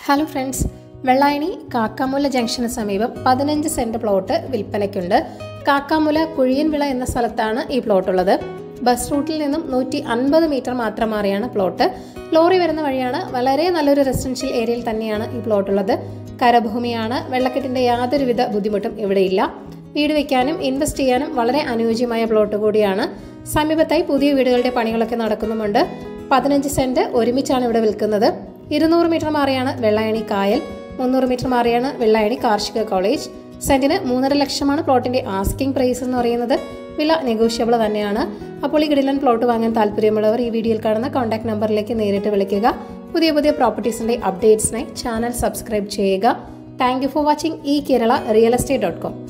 hello friends Vellayani Kakkamoola ജംഗ്ഷന് സമീപം പതിനഞ്ച് സെന്റ് പ്ലോട്ട് വിൽപ്പനയ്ക്കുണ്ട് കാക്കാമുല കുഴിയൻവിള എന്ന സ്ഥലത്താണ് ഈ പ്ലോട്ട് ഉള്ളത് ബസ് റൂട്ടിൽ നിന്നും നൂറ്റി അൻപത് മീറ്റർ മാത്രം മാറിയാണ് പ്ലോട്ട് ലോറി വരുന്ന വഴിയാണ് വളരെ നല്ലൊരു റെസിഡൻഷ്യൽ ഏരിയയിൽ തന്നെയാണ് ഈ പ്ലോട്ട് ഉള്ളത് കരഭൂമിയാണ് വെള്ളക്കെട്ടിന്റെ യാതൊരുവിധ ബുദ്ധിമുട്ടും ഇവിടെയില്ല വീട് വെക്കാനും ഇൻവെസ്റ്റ് ചെയ്യാനും വളരെ അനുയോജ്യമായ പ്ലോട്ട് കൂടിയാണ് സമീപത്തായി പുതിയ വീടുകളുടെ പണികളൊക്കെ നടക്കുന്നുമുണ്ട് പതിനഞ്ച് സെന്റ് ഒരുമിച്ചാണ് ഇവിടെ വിൽക്കുന്നത് ഇരുന്നൂറ് മീറ്റർ മാറിയാണ് വെള്ളായണി കായൽ മുന്നൂറ് മീറ്റർ മാറിയാണ് വെള്ളായണി കാർഷിക കോളേജ് സെന്റിന് മൂന്നര ലക്ഷമാണ് പ്ലോട്ടിന്റെ ആസ്കിംഗ് പ്രൈസ് എന്ന് പറയുന്നത് വില നെഗോഷ്യബിൾ തന്നെയാണ് അപ്പോൾ ഈ കിടിലൻ പ്ലോട്ട് വാങ്ങാൻ താല്പര്യമുള്ളവർ ഈ വീഡിയോയിൽ കാണുന്ന കോൺടാക്ട് നമ്പറിലേക്ക് നേരിട്ട് വിളിക്കുക പുതിയ പുതിയ പ്രോപ്പർട്ടീസിന്റെ അപ്ഡേറ്റ്സിനായി ചാനൽ സബ്സ്ക്രൈബ് ചെയ്യുക താങ്ക് യു ഫോർ വാച്ചിങ് ഈ Kerala real estate dot com